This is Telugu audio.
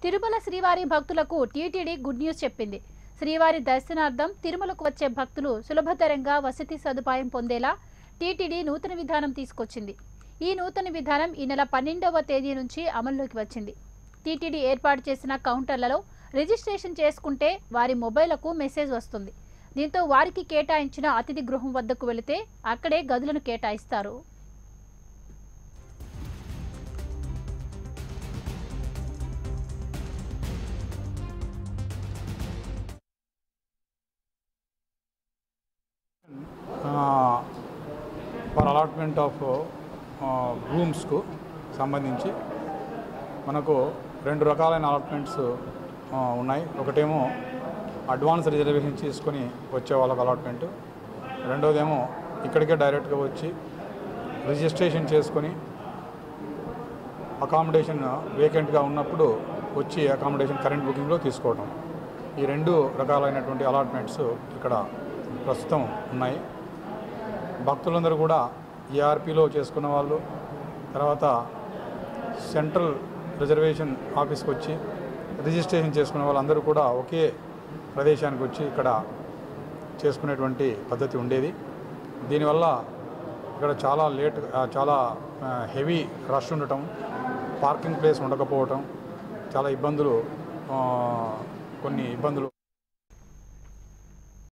తిరుమల శ్రీవారి భక్తులకు టీటీడీ గుడ్ న్యూస్ చెప్పింది శ్రీవారి దర్శనార్థం తిరుమలకు వచ్చే భక్తులు సులభతరంగా వసతి సదుపాయం పొందేలా టీటీడీ నూతన విధానం తీసుకొచ్చింది ఈ నూతన విధానం ఈ నెల పన్నెండవ తేదీ నుంచి అమల్లోకి వచ్చింది టీటీడీ ఏర్పాటు చేసిన కౌంటర్లలో రిజిస్ట్రేషన్ చేసుకుంటే వారి మొబైలకు మెసేజ్ వస్తుంది దీంతో వారికి కేటాయించిన అతిథి గృహం వద్దకు వెళితే అక్కడే గదులను కేటాయిస్తారు ఫర్ అలాట్మెంట్ ఆఫ్ రూమ్స్కు సంబంధించి మనకు రెండు రకాలైన అలాట్మెంట్స్ ఉన్నాయి ఒకటేమో అడ్వాన్స్ రిజర్వేషన్ చేసుకొని వచ్చే వాళ్ళకి అలాట్మెంట్ రెండోదేమో ఇక్కడికే డైరెక్ట్గా వచ్చి రిజిస్ట్రేషన్ చేసుకొని అకామిడేషన్ వేకెంట్గా ఉన్నప్పుడు వచ్చి అకామిడేషన్ కరెంట్ బుకింగ్లో తీసుకోవడం ఈ రెండు రకాలైనటువంటి అలాట్మెంట్స్ ఇక్కడ ప్రస్తుతం ఉన్నాయి భక్తులందరూ కూడా ఈఆర్పీలో చేసుకున్న వాళ్ళు తర్వాత సెంట్రల్ రిజర్వేషన్ ఆఫీస్కి వచ్చి రిజిస్ట్రేషన్ చేసుకున్న వాళ్ళందరూ కూడా ఒకే ప్రదేశానికి వచ్చి ఇక్కడ చేసుకునేటువంటి పద్ధతి ఉండేది దీనివల్ల ఇక్కడ చాలా లేట్ ఆ, చాలా హెవీ రష్ ఉండటం పార్కింగ్ ప్లేస్ ఉండకపోవటం చాలా ఇబ్బందులు ఆ, కొన్ని ఇబ్బందులు